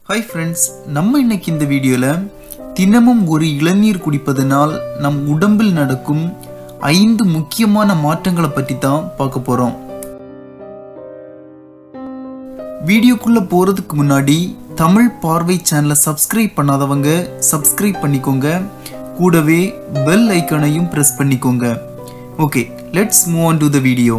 hi friends நம்ம இன்னைக்கு இந்த வீடியோவில் தினமும் ஒரு இளநீர் குடிப்பதனால் நம் உடம்பில் நடக்கும் ஐந்து முக்கியமான மாற்றங்களை பற்றி தான் பார்க்க போகிறோம் வீடியோக்குள்ளே போகிறதுக்கு முன்னாடி தமிழ் பார்வை சேனலை சப்ஸ்கிரைப் பண்ணாதவங்க சப்ஸ்கிரைப் பண்ணிக்கோங்க கூடவே பெல் ஐக்கானையும் ப்ரெஸ் பண்ணிக்கோங்க okay let's move on to the video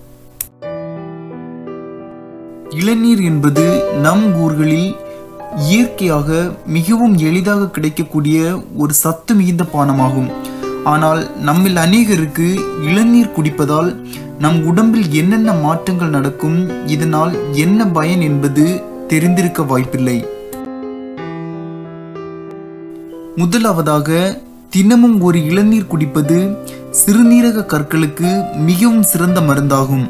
இளநீர் என்பது நம் ஊர்களில் இயற்கையாக மிகவும் எளிதாக கிடைக்கக்கூடிய ஒரு சத்து மிகுந்த பானமாகும் ஆனால் நம்மில் அநேகருக்கு இளநீர் குடிப்பதால் நம் உடம்பில் என்னென்ன மாற்றங்கள் நடக்கும் இதனால் என்ன பயன் என்பது தெரிந்திருக்க வாய்ப்பில்லை முதலாவதாக தினமும் ஒரு இளநீர் குடிப்பது சிறுநீரக கற்களுக்கு மிகவும் சிறந்த மருந்தாகும்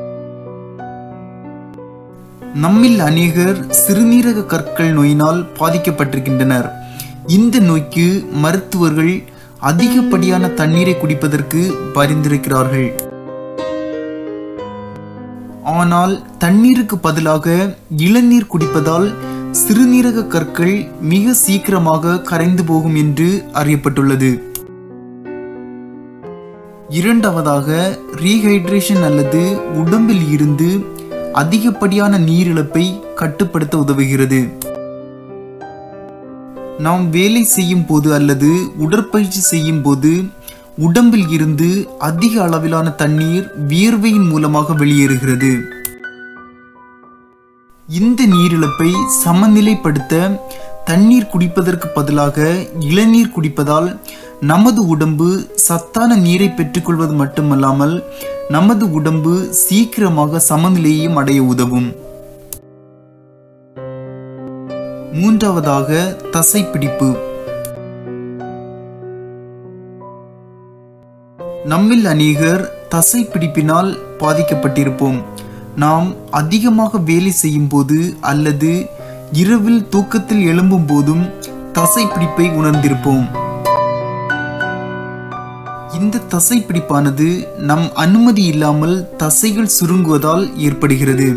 நம்மில் அநேகர் சிறுநீரக கற்கள் நோயினால் பாதிக்கப்பட்டிருக்கின்றனர் இந்த நோய்க்கு மருத்துவர்கள் அதிகப்படியான தண்ணீரை குடிப்பதற்கு பரிந்துரைக்கிறார்கள் ஆனால் தண்ணீருக்கு பதிலாக இளநீர் குடிப்பதால் சிறுநீரக கற்கள் மிக சீக்கிரமாக கரைந்து போகும் என்று அறியப்பட்டுள்ளது இரண்டாவதாக ரீஹைட்ரேஷன் அல்லது உடம்பில் இருந்து அதிகப்படியான நீரிழப்பை கட்டுப்படுத்த உதவுகிறது நாம் வேலை செய்யும் போது அல்லது உடற்பயிற்சி செய்யும் போது உடம்பில் இருந்து அதிக அளவிலான தண்ணீர் வியர்வையின் மூலமாக வெளியேறுகிறது இந்த நீரிழப்பை சமநிலைப்படுத்த தண்ணீர் குடிப்பதற்கு பதிலாக இளநீர் குடிப்பதால் நமது உடம்பு சத்தான நீரை பெற்றுக்கொள்வது மட்டுமல்லாமல் நமது உடம்பு சீக்கிரமாக சமநிலையையும் அடைய உதவும் மூன்றாவதாக தசைப்பிடிப்பு நம்மில் அநேகர் தசைப்பிடிப்பினால் பாதிக்கப்பட்டிருப்போம் நாம் அதிகமாக வேலை செய்யும் போது அல்லது இரவில் தூக்கத்தில் எழும்பும் போதும் தசைப்பிடிப்பை உணர்ந்திருப்போம் இந்த தசைப்பிடிப்பானது நம் அனுமதி இல்லாமல் தசைகள் சுருங்குவதால் ஏற்படுகிறது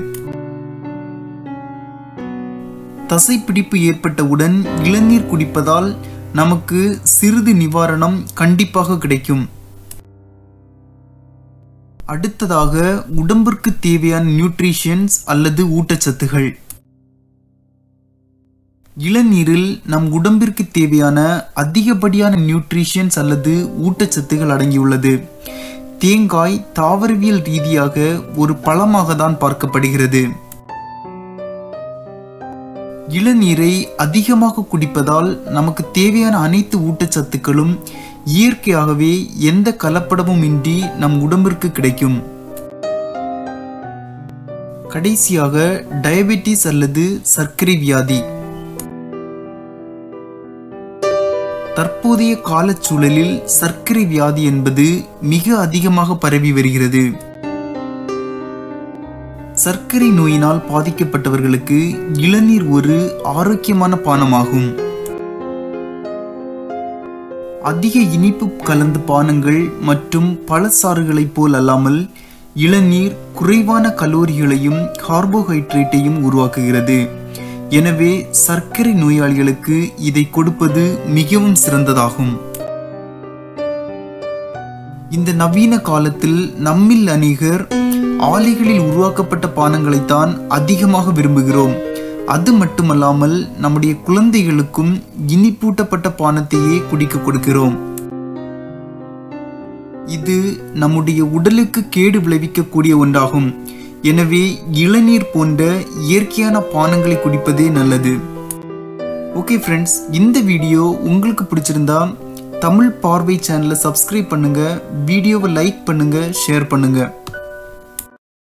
தசைப்பிடிப்பு ஏற்பட்டவுடன் இளநீர் குடிப்பதால் நமக்கு சிறிது நிவாரணம் கண்டிப்பாக கிடைக்கும் அடுத்ததாக உடம்பிற்கு தேவையான நியூட்ரிஷன்ஸ் அல்லது ஊட்டச்சத்துகள் இளநீரில் நம் உடம்பிற்கு தேவையான அதிகப்படியான நியூட்ரிஷன்ஸ் அல்லது ஊட்டச்சத்துகள் அடங்கியுள்ளது தேங்காய் தாவரவியல் ரீதியாக ஒரு பழமாக தான் பார்க்கப்படுகிறது இளநீரை அதிகமாக குடிப்பதால் நமக்கு தேவையான அனைத்து ஊட்டச்சத்துக்களும் இயற்கையாகவே எந்த கலப்படமும் இன்றி நம் உடம்பிற்கு கிடைக்கும் கடைசியாக டயபெட்டிஸ் அல்லது சர்க்கரை வியாதி தற்போதைய காலச்சூழலில் சர்க்கரை வியாதி என்பது மிக அதிகமாக பரவி வருகிறது சர்க்கரை நோயினால் பாதிக்கப்பட்டவர்களுக்கு இளநீர் ஒரு ஆரோக்கியமான பானமாகும் அதிக இனிப்பு கலந்த பானங்கள் மற்றும் பழச்சாறுகளைப் போல் அல்லாமல் இளநீர் குறைவான கலோரிகளையும் கார்போஹைட்ரேட்டையும் உருவாக்குகிறது எனவே சர்க்கரை நோயாளிகளுக்கு இதை கொடுப்பது மிகவும் சிறந்ததாகும் இந்த நவீன காலத்தில் நம்மில் அநேகர் ஆலைகளில் உருவாக்கப்பட்ட பானங்களைத்தான் அதிகமாக விரும்புகிறோம் அது மட்டுமல்லாமல் நம்முடைய குழந்தைகளுக்கும் இனிப்பூட்டப்பட்ட பானத்தையே குடிக்க கொடுக்கிறோம் இது நம்முடைய உடலுக்கு கேடு விளைவிக்கக்கூடிய ஒன்றாகும் எனவே இளநீர் போன்ற இயற்கையான பானங்களை குடிப்பதே நல்லது ஓகே ஃப்ரெண்ட்ஸ் இந்த வீடியோ உங்களுக்கு பிடிச்சிருந்தா தமிழ் பார்வை சேனலை சப்ஸ்கிரைப் பண்ணுங்க வீடியோவை லைக் பண்ணுங்க ஷேர் பண்ணுங்க